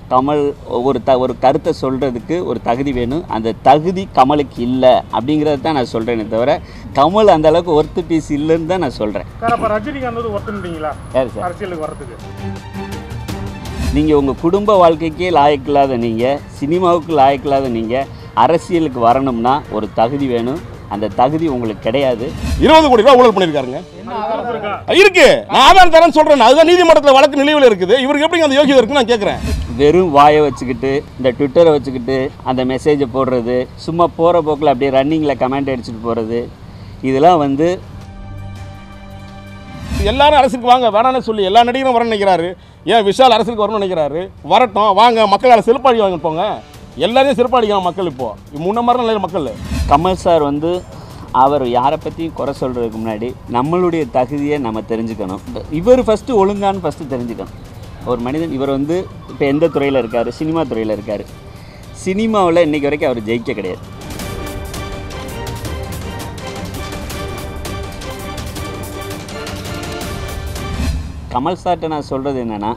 கமல் ஒரு த ஒரு கருத்தை சொல்கிறதுக்கு ஒரு தகுதி வேணும் அந்த தகுதி கமலுக்கு இல்லை அப்படிங்கிறத தான் நான் சொல்கிறேனே தவிர கமல் அந்த அளவுக்கு ஒர்த்து பீஸ் இல்லைன்னு தான் நான் சொல்கிறேன் சார் அப்ப ரஜினிகாந்த் வந்து ஒத்துட்டீங்களா யார் சார் அரசியலுக்கு வர்றதுக்கு நீங்கள் உங்கள் குடும்ப வாழ்க்கைக்கே லாயக்கில்லாத நீங்கள் சினிமாவுக்கு லாயக்கில்லாத நீங்கள் அரசியலுக்கு வரணும்னா ஒரு தகுதி வேணும் அந்த தகுதி உங்களுக்கு கிடையாது இருபது கோடி ரூபாய் ஊழல் பண்ணியிருக்காருங்க அது இருக்கா இருக்கு நான் ஆதாரம் தரேன்னு சொல்றேன் அதுதான் நீதிமன்றத்தில் வழக்கு நிலுவையில் இருக்குது இவருக்கு எப்படி அந்த யோகியதை இருக்குன்னு நான் கேட்குறேன் வெறும் வாயை வச்சுக்கிட்டு இந்த ட்விட்டரை வச்சுக்கிட்டு அந்த மெசேஜை போடுறது சும்மா போகிற போக்கில் அப்படியே ரன்னிங்கில் கமெண்ட் அடிச்சுட்டு போகிறது இதெல்லாம் வந்து எல்லாரும் அரசுக்கு வாங்க வேணாம்னு சொல்லி எல்லா நடிகரும் வரணும்னு நினைக்கிறாரு ஏன் விஷால் அரசுக்கு வரணும்னு நினைக்கிறாரு வரட்டும் வாங்க மக்களால் செருப்பாடி வாங்க போங்க எல்லாரையும் செருப்பாடிக்கலாம் மக்கள் இப்போ முன்ன மாதிரி நல்ல மக்கள் கமல் சார் வந்து அவர் யாரை பற்றியும் குறை சொல்கிறதுக்கு முன்னாடி நம்மளுடைய தகுதியை நம்ம தெரிஞ்சுக்கணும் இவர் ஃபஸ்ட்டு ஒழுங்கான்னு ஃபஸ்ட்டு தெரிஞ்சுக்கணும் ஒரு மனிதன் இவர் வந்து இப்போ எந்த துறையில் இருக்கார் சினிமா துறையில் இருக்கார் சினிமாவில் இன்றைக்கி வரைக்கும் அவர் ஜெயிக்க கிடையாது கமல் சார்கிட்ட நான் சொல்கிறது என்னென்னா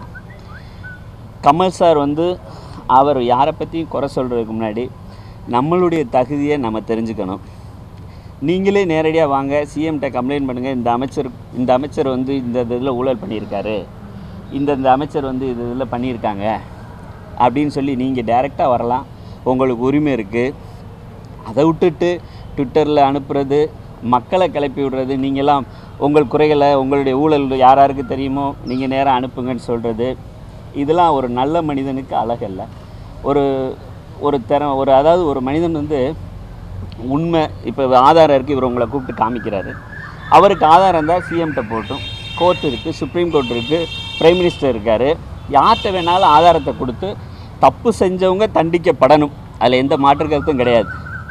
கமல் சார் வந்து அவர் யாரை பற்றியும் குறை சொல்கிறதுக்கு முன்னாடி நம்மளுடைய தகுதியை நம்ம தெரிஞ்சுக்கணும் நீங்களே நேரடியாக வாங்க சிஎம்கிட்ட கம்ப்ளைண்ட் பண்ணுங்கள் இந்த அமைச்சர் இந்த அமைச்சர் வந்து இந்த இதில் ஊழல் பண்ணியிருக்காரு இந்த இந்த அமைச்சர் வந்து இது இதில் பண்ணியிருக்காங்க அப்படின்னு சொல்லி நீங்கள் டைரெக்டாக வரலாம் உங்களுக்கு உரிமை இருக்குது அதை விட்டுட்டு ட்விட்டரில் அனுப்புறது மக்களை கிளப்பி விடுறது நீங்களாம் உங்கள் குறைகளை உங்களுடைய ஊழல் யார் யாருக்கு தெரியுமோ நீங்கள் நேராக அனுப்புங்கன்னு சொல்கிறது இதெல்லாம் ஒரு நல்ல மனிதனுக்கு அழகல்ல ஒரு ஒரு திற ஒரு அதாவது ஒரு மனிதன் வந்து உண்மை இப்போ ஆதாரம் இருக்குது இவர் உங்களை கூப்பிட்டு காமிக்கிறாரு அவருக்கு ஆதாரம் இருந்தால் சிஎம்கிட்ட போட்டும் கோர்ட் இருக்குது சுப்ரீம் கோர்ட் இருக்குது பிரைம் மினிஸ்டர் இருக்கார் யார்கிட்ட வேணாலும் ஆதாரத்தை கொடுத்து தப்பு செஞ்சவங்க தண்டிக்கப்படணும் அதில் எந்த மாற்று கருத்தும் கிடையாது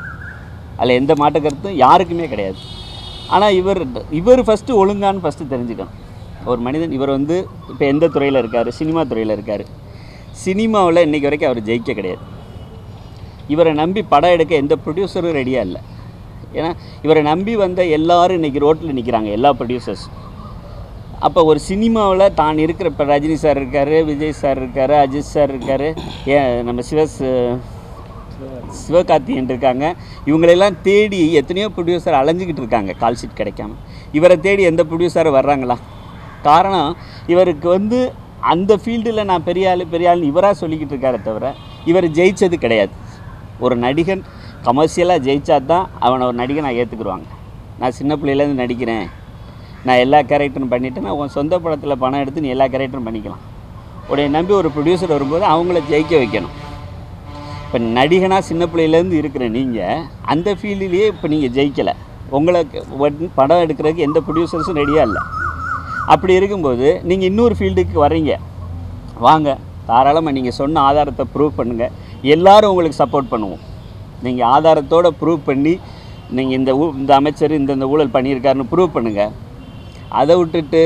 அதில் எந்த மாற்று கருத்தும் யாருக்குமே கிடையாது ஆனால் இவர் இவர் ஃபஸ்ட்டு ஒழுங்கான்னு ஃபஸ்ட்டு தெரிஞ்சுக்கணும் ஒரு மனிதன் இவர் வந்து இப்போ எந்த துறையில் இருக்கார் சினிமா துறையில் இருக்கார் சினிமாவில் இன்றைக்கி வரைக்கும் அவர் ஜெயிக்க கிடையாது இவரை நம்பி படம் எடுக்க எந்த ப்ரொடியூசரும் ரெடியாக இல்லை ஏன்னா இவரை நம்பி வந்த எல்லாரும் இன்றைக்கி ரோட்டில் நிற்கிறாங்க எல்லா ப்ரொடியூசர்ஸ் அப்போ ஒரு சினிமாவில் தான் இருக்கிற இப்போ ரஜினி சார் இருக்கார் விஜய் சார் இருக்கார் அஜித் சார் இருக்கார் ஏன் நம்ம சிவஸ் சிவகார்த்தியன் இருக்காங்க இவங்களெல்லாம் தேடி எத்தனையோ ப்ரொடியூசர் அலைஞ்சிக்கிட்டு இருக்காங்க கால் ஷீட் கிடைக்காம இவரை தேடி எந்த ப்ரொடியூசர் வர்றாங்களா காரணம் இவருக்கு வந்து அந்த ஃபீல்டில் நான் பெரிய ஆள் பெரிய ஆள்னு இவராக சொல்லிக்கிட்டு இருக்காரே தவிர இவர் ஜெயிச்சது கிடையாது ஒரு நடிகன் கமர்ஷியலாக ஜெயிச்சா தான் அவனை ஒரு நடிகனை ஏற்றுக்குருவாங்க நான் சின்ன பிள்ளையிலேருந்து நடிக்கிறேன் நான் எல்லா கேரக்டரும் பண்ணிட்டேன்னா உன் சொந்த படத்தில் பணம் எடுத்து நீ எல்லா கேரக்டரும் பண்ணிக்கலாம் உடைய நம்பி ஒரு ப்ரொடியூசர் வரும்போது அவங்கள ஜெயிக்க வைக்கணும் இப்போ நடிகனாக சின்ன பிள்ளையிலேருந்து இருக்கிற நீங்கள் அந்த ஃபீல்டுலேயே இப்போ நீங்கள் ஜெயிக்கலை உங்களுக்கு வந்து படம் எடுக்கிறதுக்கு எந்த ப்ரொடியூசர்ஸும் ரெடியாக இல்லை அப்படி இருக்கும்போது நீங்கள் இன்னொரு ஃபீல்டுக்கு வர்றீங்க வாங்க தாராளமாக நீங்கள் சொன்ன ஆதாரத்தை ப்ரூவ் பண்ணுங்கள் எல்லாரும் உங்களுக்கு சப்போர்ட் பண்ணுவோம் நீங்கள் ஆதாரத்தோடு ப்ரூவ் பண்ணி நீங்கள் இந்த ஊ இந்த அமைச்சர் இந்த இந்த ஊழல் பண்ணியிருக்காருன்னு ப்ரூவ் பண்ணுங்கள் அதை விட்டுட்டு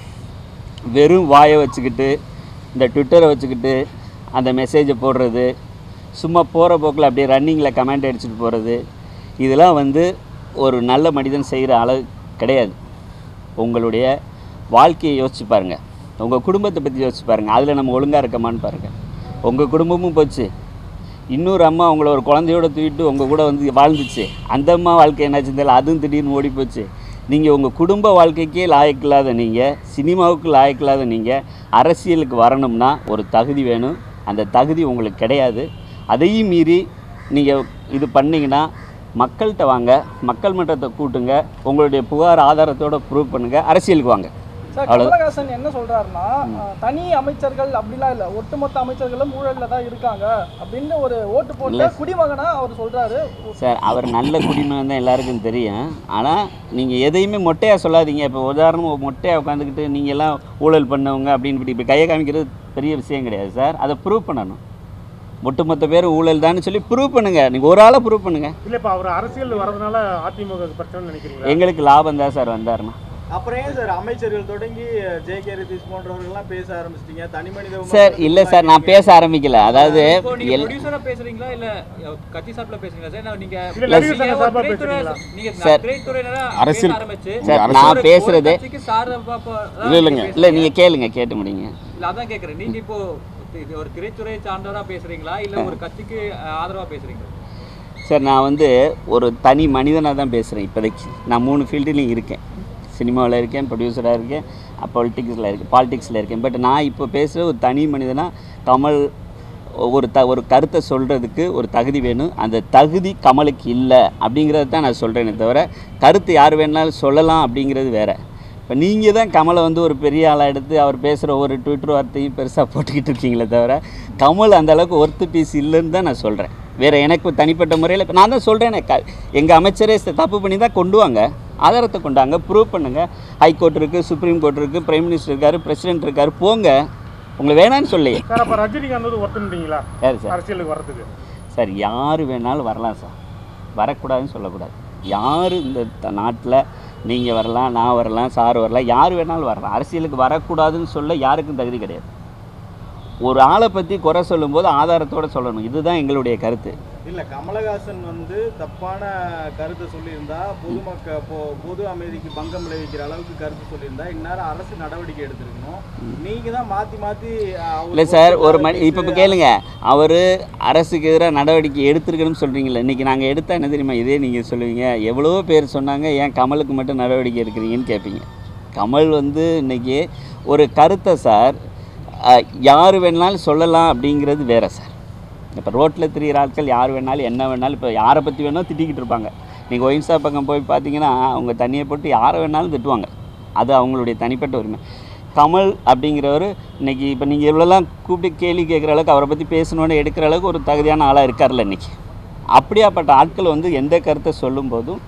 வெறும் வாயை வச்சுக்கிட்டு இந்த ட்விட்டரை வச்சுக்கிட்டு அந்த மெசேஜை போடுறது சும்மா போகிற போக்கில் அப்படியே ரன்னிங்கில் கமெண்ட் அடிச்சுட்டு போகிறது இதெல்லாம் வந்து ஒரு நல்ல மனிதன் செய்கிற அளவு கிடையாது உங்களுடைய வாழ்க்கையை யோசிச்சு பாருங்கள் உங்கள் குடும்பத்தை பற்றி யோசிச்சு பாருங்கள் அதில் நம்ம ஒழுங்காக இருக்கமான்னு பாருங்கள் உங்கள் குடும்பமும் போச்சு இன்னொரு அம்மா உங்களை ஒரு குழந்தையோட தூக்கிட்டு உங்கள் கூட வந்து வாழ்ந்துச்சு அந்த அம்மா வாழ்க்கை என்னாச்சு தெரியல அதுவும் திடீர்னு ஓடி போச்சு நீங்கள் உங்கள் குடும்ப வாழ்க்கைக்கே லாயக்கில்லாத நீங்கள் சினிமாவுக்கு லாயக்கில்லாத நீங்கள் அரசியலுக்கு வரணும்னா ஒரு தகுதி வேணும் அந்த தகுதி உங்களுக்கு கிடையாது அதையும் மீறி நீங்கள் இது பண்ணீங்கன்னா மக்கள்கிட்ட வாங்க மக்கள் மன்றத்தை கூட்டுங்க உங்களுடைய புகார் ஆதாரத்தோட ப்ரூவ் பண்ணுங்கள் அரசியலுக்கு வாங்க சார் அவ்வளவு- கமலஹாசன் என்ன சொல்றாருன்னா அஹ், தனி அமைச்சர்கள் அப்படிலாம் இல்ல ஒட்டுமொத்த அமைச்சர்களும் ஊழல்ல தான் இருக்காங்க அப்படின்னு ஒரு ஓட்டு போட்ட குடிமகனா அவர் சொல்றாரு சார் அவர் நல்ல குடிமகன் தான் எல்லாருக்கும் தெரியும் ஆனால் நீங்கள் எதையுமே மொட்டையாக சொல்லாதீங்க இப்போ உதாரணம் மொட்டையாக உட்காந்துக்கிட்டு நீங்கள் எல்லாம் ஊழல் பண்ணவங்க அப்படின்னு இப்படி இப்படி கையை காமிக்கிறது பெரிய விஷயம் கிடையாது சார் அதை ப்ரூவ் பண்ணணும் ஒட்டுமொத்த பேர் ஊழல் தான் சொல்லி ப்ரூவ் பண்ணுங்கள் நீங்கள் ஒரு ஆளை ப்ரூவ் பண்ணுங்கள் இல்ல இப்ப அவர் அரசியல் வரதுனால அதிமுக பிரச்சனை நினைக்கிறீங்களா எங்களுக்கு லாபம் தான் சார் வந்தாருன்னா அப்புறம் ஏன் சார் அமைச்சர்கள் தொடங்கி ஜே கே ரிதீஷ் போன்றவர்கள்லாம் பேச ஆரம்பிச்சிட்டீங்க தனி மனித சார் விமர்சனத்துக்கு இல்லை சார் நான் பேச ஆரம்பிக்கல அதாவது இப்போ நீங்க எல் ப்ரொடியூசரா பேசுறீங்களா இல்ல கட்சி சார்பில் பேசுறீங்களா சார் நான் நீங்க இல்ல நடிகர் நீங்க சங்க சார்பா ஒரு திரைத்துறை- பேசுறீங்களா நீங்க சார். திரைத்துறையினரா அரசியல் பேச ஆரம்பிச்சு சார், ஒரு- நான் ஒரு பேசுறது- கட்சிக்கு சார்பா பா- இல்ல, இல்லைங்க. இல்லை நீங்கள் கேளுங்க கேட்டு முடியுங்க இல்ல அதான் கேக்குறேன் நீங்க இப்போ இது ஒரு திரைத்துறை சார்ந்தவரா பேசுறீங்களா இல்ல ஒரு கட்சிக்கு அஹ், ஆதரவா பேசுறீங்களா சார் நான் வந்து ஒரு தனி மனிதனாக தான் பேசுகிறேன் இப்போதைக்கு நான் மூணு ஃபீல்டுலேயும் இருக்கேன் சினிமாவில் இருக்கேன் ப்ரொடியூசராக இருக்கேன் பாலிட்டிக்ஸில் இருக்கேன் பாலிடிக்ஸில் இருக்கேன் பட் நான் இப்போ பேசுகிற ஒரு தனி மனிதனாக கமல் ஒரு த ஒரு கருத்தை சொல்கிறதுக்கு ஒரு தகுதி வேணும் அந்த தகுதி கமலுக்கு இல்லை அப்படிங்கிறத தான் நான் சொல்கிறேனே தவிர கருத்து யார் வேணாலும் சொல்லலாம் அப்படிங்கிறது வேற இப்போ நீங்கள் தான் கமலை வந்து ஒரு பெரிய ஆளாக எடுத்து அவர் பேசுகிற ஒவ்வொரு ட்விட்டர் வார்த்தையும் பெருசாக போட்டுக்கிட்டு இருக்கீங்களே தவிர கமல் அந்த அளவுக்கு ஒர்த்து பீஸ் இல்லைன்னு தான் நான் சொல்கிறேன் வேறு எனக்கு தனிப்பட்ட முறையில் இப்போ நான் தான் சொல்கிறேனே க எங்கள் அமைச்சரே ச- தப்பு பண்ணி தான் கொண்டு வாங்க ஆதாரத்தை கொண்டாங்க ப்ரூவ் பண்ணுங்கள் ஹைகோர்ட் இருக்குது சுப்ரீம் கோர்ட் இருக்குது பிரைம் மினிஸ்டர் இருக்காரு பிரசிடென்ட் இருக்காரு போங்க உங்களை வேணான்னு சொல்லி சார் அப்ப ரஜினிகாந்த் வந்து ஒருத்தன்றீங்களா யார் சார் அரசியலுக்கு வர்றதுக்கு சார் யார் வேணாலும் வரலாம் சார் வரக்கூடாதுன்னு சொல்லக்கூடாது யார் இந்த நாட்டில் நீங்கள் வரலாம் நான் வரலாம் சார் வரலாம் யார் வேணாலும் வரலாம் அரசியலுக்கு வரக்கூடாதுன்னு சொல்ல யாருக்கும் தகுதி கிடையாது ஒரு ஆளை பற்றி குறை சொல்லும்போது ஆதாரத்தோட சொல்லணும் இதுதான் எங்களுடைய கருத்து இல்ல கமலஹாசன் வந்து தப்பான கருத்தை சொல்லியிருந்தா பொதுமக்க பொ- பொது அமைதிக்கு பங்கம் விளைவிக்கிற அளவுக்கு கருத்து சொல்லியிருந்தா இந்நேரம் அரசு நடவடிக்கை எடுத்திருக்கணும் நீங்க தான் மாத்தி மாத்தி அஹ், அவர் இல்லை சார் ஒரு பொறுப்புள்ள மணி இப்போ இப்போ கேளுங்க அவர் அரசுக்கு எதிராக நடவடிக்கை எடுத்திருக்கணும்னு சொல்கிறீங்களே இன்றைக்கி நாங்கள் எடுத்தால் என்ன தெரியுமா இதே நீங்கள் சொல்லுவீங்க எவ்வளோ பேர் சொன்னாங்க ஏன் கமலுக்கு மட்டும் நடவடிக்கை எடுக்கிறீங்கன்னு கேட்பீங்க கமல் வந்து இன்றைக்கி ஒரு கருத்தை சார் அஹ், யார் வேணாலும் சொல்லலாம் அப்படிங்கிறது வேற சார் இப்போ ரோட்டில் திரியிற ஆட்கள் யார் வேணாலும் என்ன வேணாலும் இப்போ யாரை பற்றி வேணாலும் திட்டிக்கிட்டு இருப்பாங்க நீங்கள் ஒயின்ஸா பக்கம் போய் பார்த்தீங்கன்னா அவங்க தண்ணியை போட்டு யாரை வேணாலும் திட்டுவாங்க அது அவங்களுடைய தனிப்பட்ட உரிமை கமல் அப்படிங்கிறவர் இன்னைக்கு இப்போ நீங்கள் இவ்வளோலாம் கூப்பிட்டு கேள்வி கேட்குற அளவுக்கு அவரை பற்றி பேசணுன்னு எடுக்கிற அளவுக்கு ஒரு தகுதியான ஆளாக இருக்கார்ல இன்னைக்கு அப்படியாப்பட்ட ஆட்கள் வந்து எந்த கருத்தை சொல்லும்போதும்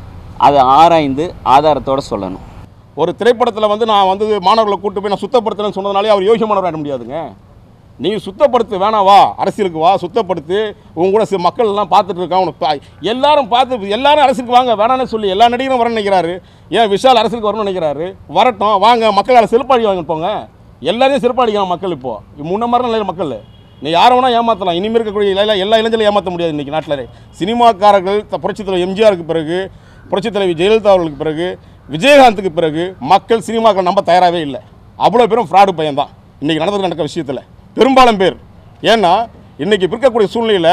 அதை ஆராய்ந்து ஆதாரத்தோட சொல்லணும் ஒரு திரைப்படத்தில் வந்து நான் வந்து மாணவர்களை கூட்டு போய் நான் சுத்தப்படுத்துறேன்னு சொன்னதுனாலே அவர் யோகியமானவர் ஆட முடியாதுங்க நீ சுத்தப்படுத்து வேணாம் வா அரசியலுக்கு வா சுத்தப்படுத்து உன் கூட சில மக்கள் எல்லாம் பார்த்துட்டு இருக்கான் உனக்கு பா- எல்லாரும் பார்த்து எல்லாரும் அரசியலுக்கு வாங்க வேணாம்னு சொல்லி எல்லா நடிகரும் வரணும்னு நினைக்கிறாரு ஏன் விஷால் அரசியலுக்கு வரணும்னு நினைக்கிறாரு வரட்டும் வாங்க மக்களால் செருப்பாடி வாங்க போங்க எல்லாரையும் செருப்பாடிக்கலாம் மக்கள் இப்போ முன்ன மாதிரி நல்ல மக்கள் நீ யாரை வேணால் ஏமாற்றலாம் இனிமேல் இருக்கக்கூடிய எல்லா எல்லா இளைஞர்களையும் ஏமாற்ற முடியாது இன்றைக்கி நாட்டில் சினிமாக்காரர்கள் த- புரட்சித் தலைவர் எம்ஜிஆருக்கு பிறகு புரட்சித் தலைவி ஜெயலலிதா அவர்களுக்கு பிறகு விஜயகாந்துக்கு பிறகு மக்கள் சினிமாக்கள் நம்ப தயாராகவே இல்லை அவ்வளோ பேரும் ஃப்ராடு பையன் தான் இன்றைக்கி நடந்துட்டு நடக்க விஷயத்தில் பெரும்பாலும் பேர் ஏன்னா இன்றைக்கி இருக்கக்கூடிய சூழ்நிலையில்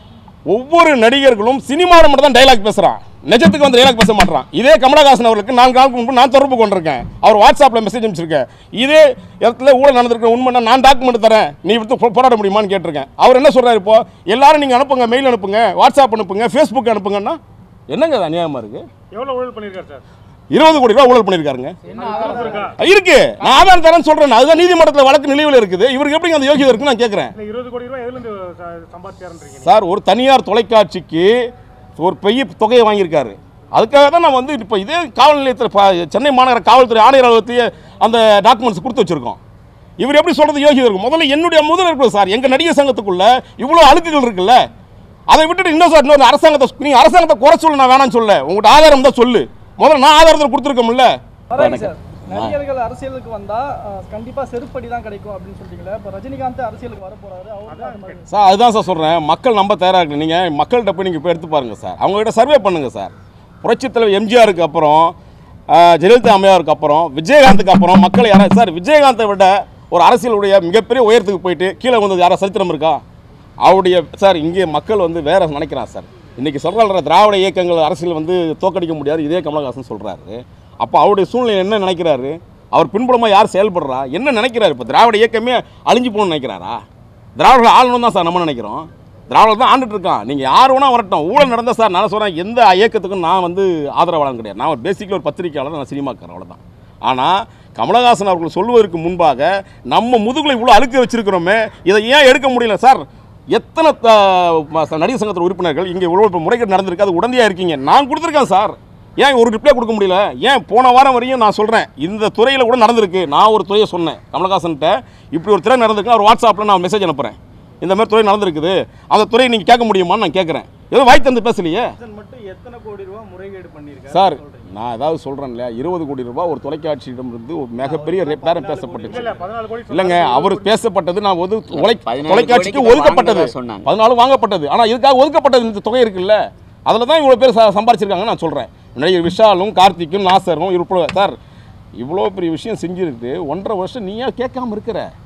ஒவ்வொரு நடிகர்களும் சினிமாவில் மட்டும் தான் டைலாக் பேசுகிறான் நிஜத்துக்கு வந்து டைலாக் பேச மாட்டான் இதே கமலஹாசன் அவர்களுக்கு நான்கு நாளுக்கு முன்பு நான் தொடர்பு கொண்டிருக்கேன் அவர் வாட்ஸ்அப்பில் மெசேஜ் அனுப்பிச்சிருக்கேன் இதே இடத்துல ஊழல் நடந்திருக்க உண்மை நான் டாக்குமெண்ட் தரேன் நீ விட்டு போ- போராட முடியுமான்னு கேட்டிருக்கேன் அவர் என்ன சொல்றாரு இப்போ எல்லாரும் நீங்கள் அனுப்புங்க மெயில் அனுப்புங்க வாட்ஸ்அப் அனுப்புங்க ஃபேஸ்புக் அனுப்புங்கன்னா என்னங்க அது அநியாயமாக இருக்குது எவ்வளவு ஊழல் பண்ணியிருக்காரு சார் இருபது கோடி ரூபா ஊழல் பண்ணியிருக்காருங்க proof இருக்கா இருக்கு நான் ஆதாரம் தரேன்னு சொல்றேன் அதுதான் நீதிமன்றத்தில் வழக்கு நிலுவையில் இருக்குது இவருக்கு எப்படி அந்த யோகியதை இருக்குன்னு நான் கேட்குறேன் இல்ல இருபது கோடி ரூபாய் எதுல இருந்து ச- சம்பாதிச்சாருன்றீங்க நீங்க? சார் ஒரு தனியார் தொலைக்காட்சிக்கு ஒரு பெரிய தொகையை வாங்கியிருக்காரு அதுக்காக தான் நான் வந்து இப்போ இதே காவல் நிலையத்தில் ப- சென்னை மாநகர காவல்துறை ஆணையர் அலுவலகத்தையே அந்த டாக்குமெண்ட்ஸ் கொடுத்து வச்சிருக்கோம் இவர் எப்படி சொல்றது யோகியம் இருக்கும் முதல்ல என்னுடைய முதல் இருக்குது சார் எங்கள் நடிகர் சங்கத்துக்குள்ள இவ்வளோ அழுக்குகள் இருக்குல்ல அதை விட்டுட்டு இன்னும் சார் இன்னொரு அரசாங்கத்தை நீங்கள் அரசாங்கத்தை குறை சொல்ல நான் வேணாம்னு சொல்ல உங்கள்கிட்ட ஆதாரம் தான் சொல்லு முதல்ல நான் ஆதாரத்தை கொடுத்துருக்கோம்ல வராங்க சார் நடிகர்கள் அரசியலுக்கு வந்தா அஹ், கண்டிப்பா செருப்படி தான் கிடைக்கும் அப்படின்னு சொல்றீங்களே இப்போ ரஜினிகாந்த் அரசியலுக்கு வர போறாரு அவருக்கு அந்த மாதிரி சார் அதுதான் சார் சொல்கிறேன் மக்கள் நம்ப தயாராக இருக்கு நீங்கள் மக்கள்கிட்ட போய் நீங்கள் போய் எடுத்து பாருங்கள் சார் அவங்ககிட்ட சர்வே பண்ணுங்கள் சார் புரட்சித் தலைவர் எம்ஜிஆருக்கு அப்புறம் ஆஹ், ஜெயலலிதா அம்மையாருக்கு அப்புறம் விஜயகாந்துக்கு அப்புறம் மக்கள் யாரா சார் விஜயகாந்தை விட ஒரு அரசியலுடைய மிகப்பெரிய உயரத்துக்கு போயிட்டு கீழே வந்தது யாரா சரித்திரம் இருக்கா அவருடைய சார் இங்கே மக்கள் வந்து வேற நினைக்கிறான் சார் இன்றைக்கி சொல்கிற திராவிட இயக்கங்கள் அரசியல் வந்து தோக்கடிக்க முடியாது இதே கமலஹாசன் சொல்கிறாரு அப்போ அவருடைய சூழ்நிலை என்ன நினைக்கிறாரு அவர் பின்புலமாக யார் செயல்படுறா என்ன நினைக்கிறாரு இப்போ திராவிட இயக்கமே அழிஞ்சு போகணும்னு நினைக்கிறாரா திராவிடர்கள் ஆளணும் தான் சார் நம்ம நினைக்கிறோம் திராவிடர் தான் ஆண்டுட்டு இருக்கான் நீங்கள் யார் வேணா வரட்டும் ஊழல் நடந்தா சார் நான் சொல்கிறேன் எந்த இயக்கத்துக்கும் நான் வந்து ஆதரவாளன் கிடையாது நான் பேசிக்கலி ஒரு பத்திரிக்கையாளர் நான் சினிமாக்காரன் அவ்வளோதான் ஆனால் கமலஹாசன் அவர்கள் சொல்வதற்கு முன்பாக நம்ம முதுகுல இவ்வளோ அழுக்க வச்சிருக்கிறோமே இதை ஏன் எடுக்க முடியல சார் எத்தனை த- ம- நடிகர் சங்கத்தில் உறுப்பினர்கள் இங்கே இவ்வளோ முறைகேடு நடந்திருக்கு அது உடந்தையாக இருக்கீங்க நான் கொடுத்துருக்கேன் சார் ஏன் ஒரு ரிப்ளை கொடுக்க முடியல ஏன் போன வாரம் வரையும் நான் சொல்கிறேன் இந்த துறையில் கூட நடந்திருக்கு நான் ஒரு துறையை சொன்னேன் கமலஹாசன்கிட்ட இப்படி ஒரு துறை நடந்திருக்கு அவர் வாட்ஸ்அப்பில் நான் மெசேஜ் அனுப்புகிறேன் இந்த மாதிரி துறை நடந்திருக்குது அந்த துறையை நீங்கள் கேட்க முடியுமான்னு நான் கேட்குறேன் எதுவும் வாய் தந்து பேசலையே அரசன் மட்டும் எத்தனை கோடி ரூபாய் முறைகேடு பண்ணியிருக்காரு சார் சொல்றீங்க? நான் ஏதாவது சொல்கிறேன் இல்லையா இருபது கோடி ரூபாய் ஒரு தொலைக்காட்சியிடமிருந்து ஒரு மிகப்பெரிய ரே- பேரம் இல்ல பேசப்பட்டுச்சு இல்ல பதினாலு கோடி இல்லைங்க அவர் பேசப்பட்டது நான் ஒரு தொலை பதினாலு தொலைக்காட்சிக்கு கோடிக்கு ஒதுக்கப்பட்டது வாங்கினதா சொன்னாங்க. பதினாலு வாங்கப்பட்டது ஆனால் இதுக்காக ஒதுக்கப்பட்டது இந்த தொகை இருக்குல்ல அதில் தான் இவ்வளோ பேர் ச- சம்பாரிச்சிருக்காங்கன்னு நான் சொல்கிறேன் நடிகர் விஷாலும் கார்த்திக்கும் நாசரும் இவ்வளோ சார் இவ்வளோ பெரிய விஷயம் செஞ்சுருக்கு ஒன்றரை வருஷம் நீ ஏன் கேட்காம இருக்கிற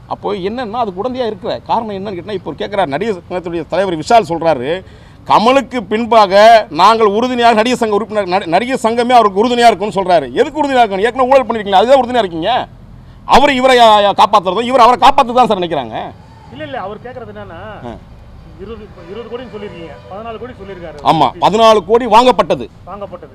அப்போ என்னன்னா அது உடந்தையாக இருக்கிற காரணம் என்னன்னு கேட்டால் இப்போ கேட்குறாரு நடிகர் சங்கத்துடைய தலைவர் விஷால் சொல்கிறாரு கமலுக்கு பின்பாக நாங்கள் உறுதுணையாக நடிகர் சங்க உறுப்பினர் நடி- நடிகர் சங்கமே அவருக்கு உறுதுணையாக இருக்கும்னு சொல்கிறாரு எதுக்கு உறுதுணையாக இருக்கணும் ஏற்கனவே ஊழல் பண்ணிருக்கீங்களா அதுதான் உறுதுணையாக இருக்கீங்க அவர் இவரை காப்பாற்றுறதும் இவர் அவரை காப்பாற்று தான் சார் நினைக்கிறாங்க இல்ல இல்ல அவர் கேக்குறது என்னன்னா இருபது இப்ப இருபது கோடின்னு சொல்லிருக்கீங்க பதினாலு கோடி சொல்லியிருக்காரு ஆமாம் பதினாலு கோடி வாங்கப்பட்டது வாங்கப்பட்டது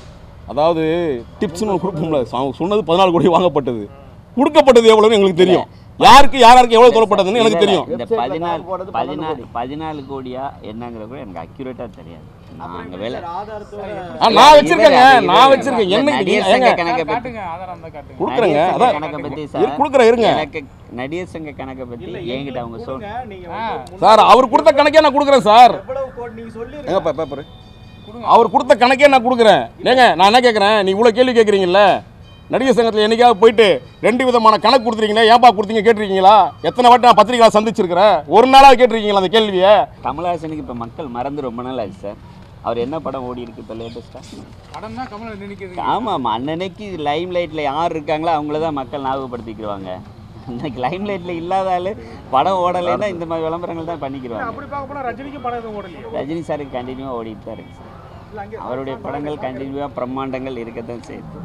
அதாவது டிப்ஸ்னு ஒன்று கொடுப்போம்ல அவங்க சொன்னது பதினாலு கோடி வாங்கப்பட்டது கொடுக்கப்பட்டது எவ்வளோன்னு எங்களுக்கு தெரியும் யாருக்கு யாராருக்கு எவ்வளோ சொல்லப்பட்டதுன்னு எனக்கு தெரியும் இந்த Website ல பதினாலு கணக்கு போடுறது பதினாலு 12 பதினாலு கோடியா என்னங்கிற கூட எனக்கு அக்யூரேட்டாக தெரியாது நாங்க வேலை ஆதாரத்தோட ஆ, நான் வச்சிருக்கேங்க இவரு- நான் வச்சிருக்கேன் என்ன நடிகர் ஏங்க சங்க கணக்கை பத்தி காட்டுங்க ஆதாரம் தான் காட்டுங்க கொடுக்குறேங்க நடிகர் அதான் சங்க கணக்கை பத்தி இரு, சார் கொடுக்குறேன் இருங்க எனக்கு நடிகர் சங்க கணக்கை பத்தி இல்ல என்கிட்ட அவங்க சொல் கொடுங்க, நீங்க வந்து சார் அவர் கொடுத்த கணக்கே நான் கொடுக்குறேன் சார் எவ்வளவு கோடி நீங்க சொல்லிருங்க எங்க பேப்பர் அவர் கொடுத்த கணக்கே நான் கொடுக்குறேன் ஏங்க நான் என்ன கேட்குறேன் நீ இவ்வளோ கேள்வி கேட்குறீங்கல்ல நடிகர் சங்கத்தில் என்னைக்காவது போயிட்டு ரெண்டு விதமான கணக்கு கொடுத்துருக்கீங்களா ஏன்பா கொடுத்தீங்க கேட்டிருக்கீங்களா எத்தனை வாட்டி நான் பத்திரிகைகளை சந்திச்சிருக்கிறேன் ஒரு நாளாவது கேட்டிருக்கீங்களா அந்த கேள்வியை கமலஹாசனுக்கு இப்போ மக்கள் மறந்து ரொம்ப நாள் ஆச்சு சார் அவர் என்ன படம் ஓடி இருக்கு இப்போ லேட்டஸ்ட்டாக படம் தான் கமல் நினைக்கிறது ஆமாம் அன்னன்னைக்கு லைம் லைட்டில் யார் இருக்காங்களோ அவங்கள தான் மக்கள் ஞாபகப்படுத்திக்கிடுவாங்க அன்னைக்கு லைம் லைட்டில் இல்லாத ஆளு படம் ஓடலைன்னா இந்த மாதிரி விளம்பரங்கள் தான் பண்ணிக்கிடுவாங்க அப்படி பார்க்க போனா ரஜினிக்கும் படம் எதுவும் ஓடலையே ரஜினி சாருக்கு கண்டினியூவாக ஓடிட்டு தான் இருக்கு சார் அவருடைய படங்கள் கண்டினியூவாக பிரம்மாண்டங்கள் இருக்கத்தான் செய்யுது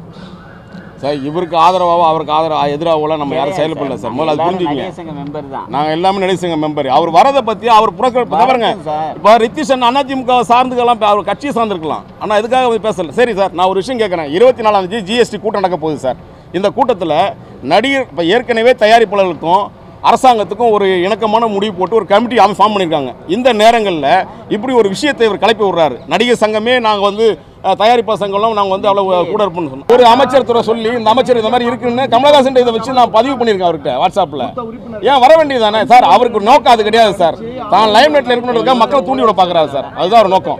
சார் இவருக்கு ஆதரவாக அவருக்கு ஆதரவா எதிராகலாம் நம்ம யாரும் செயல்படல சார் முதல்ல அது எல்லாரும் புரிஞ்சுக்கங்க நடிகர் சங்க மெம்பர் தான் நாங்கள் எல்லாமே நடிகர் சங்க மெம்பர் அவர் வரதை பற்றி அவர் புறக்க பாருங்க வரட்டும் சார். இப்போ ரித்திஷன் அதிமுக சார்ந்துக்கலாம் இப்ப அவர் கட்சியை சார்ந்திருக்கலாம் ஆனால் இதுக்காக வந்து பேசல சரி சார் நான் ஒரு விஷயம் கேட்குறேன் இருபத்தி நாலாம் தேதி ஜிஎஸ்டி கூட்டம் நடக்க போகுது சார் இந்த கூட்டத்தில் நடிகர் இப்போ ஏற்கனவே தயாரிப்பாளர்களுக்கும் அரசாங்கத்துக்கும் ஒரு இணக்கமான முடிவு போட்டு ஒரு கமிட்டி அவங்க ஃபார்ம் பண்ணியிருக்காங்க இந்த நேரங்களில் இப்படி ஒரு விஷயத்தை இவர் கிளப்பி விடுறாரு நடிகர் சங்கமே நாங்கள் வந்து அஹ், தயாரிப்பாளர் சங்கம்லாம் நாங்கள் வந்து அவ்வளோ கூட இருப்போம்னு சொன்னோம் ஒரு அமைச்சர் துறை சொல்லி இந்த அமைச்சர் இந்த மாதிரி இருக்குன்னு கமலஹாசன் இதை வச்சு நான் பதிவு பண்ணியிருக்கேன் அவர்கிட்ட வாட்ஸ்அப்பில் ஏன் வர வேண்டியதானே சார் அவருக்கு ஒரு நோக்கம் அது கிடையாது சார் தான் லைம் நெட்டில் இருக்கணுன்றதுக்காக மக்களை தூண்டி விட பார்க்குறாரு சார் அதுதான் ஒரு நோக்கம்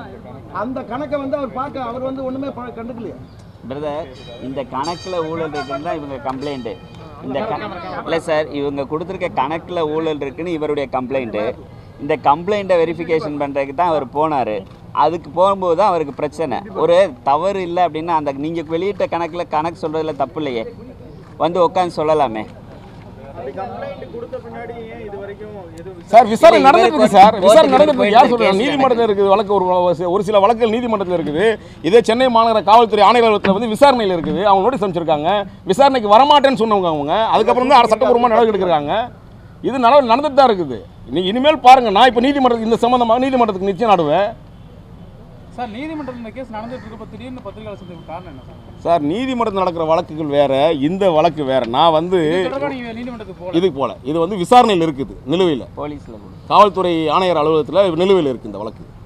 அந்த கணக்கை வந்து அவர் பார்க்க அவர் வந்து ஒண்ணுமே ப- கண்டுக்கலையே பிரதர் இந்த கணக்கில் ஊழல் இருக்குன்னு தான் இவங்க கம்ப்ளைண்ட்டு இந்த இல்லை சார் இவங்க கொடுத்துருக்க கணக்கில் ஊழல் இருக்குன்னு இவருடைய கம்ப்ளைண்ட்டு இந்த கம்ப்ளைண்ட்டை வெரிஃபிகேஷன் பண்ணுறதுக்கு தான் அவர் போனார் அதுக்கு போகும்போது தான் அவருக்கு பிரச்சனை ஒரு தவறு இல்லை அப்படின்னா அந்த நீங்கள் வெளியிட்ட கணக்கில் கணக்கு சொல்கிறதுல தப்பு இல்லையே வந்து உட்காந்து சொல்லலாமே அப்படி கம்ப்ளைண்ட் கொடுத்த பின்னாடி ஏன் இது வரைக்கும் எதுவும் சார் விசாரணை இல்ல, நடந்துட்டு இருக்கு இவருக்கு சார் வந்து விசாரணை கோர்ட்டுக்கு நடந்துட்டு இருக்கு யார் போயிட்டு சொல்றாங்க case நீதிமன்றத்தில் இருக்குது வழக்கு ஒரு ஒரு சில வழக்குகள் நீதிமன்றத்தில் இருக்குது இதே சென்னை மாநகர காவல்துறை ஆணையரகத்தில் வந்து விசாரணையில் இருக்குது அவங்க நோட்டீஸ் அமைச்சிருக்காங்க விசாரணைக்கு வரமாட்டேன்னு சொன்னவங்க அவங்க அதுக்கப்புறம் தான் சட்டப்பூர்வமாக நடவடிக்கை எடுக்கிறாங்க இது நட நடந்துட்டு தான் இருக்குது நீ இனிமேல் பாருங்க நான் இப்போ நீதிமன்றத்துக்கு இந்த சம்பந்தமாக நீதிமன்றத்துக்கு நிச்சயம் நாடுவேன் சார் நீதிமன்றத்தில் இந்த கேஸ் நடந்துட்டு இருக்கப்ப திடீர்னு பத்திரிகையாளர் சந்திப்பு காரணம் என்ன சார் சார் நீதிமன்றத்தில் நடக்கிற வழக்குகள் வேற இந்த வழக்கு வேற நான் வந்து இது தொடர்பாக நீங்க நீதிமன்றத்துக்கு போகல இது போல இது வந்து விசாரணையில் இருக்குது நிலுவையில் போலீஸில் கூட காவல்துறை ஆணையர் அலுவலகத்தில் நிலுவையில் இருக்குது இந்த வழக்கு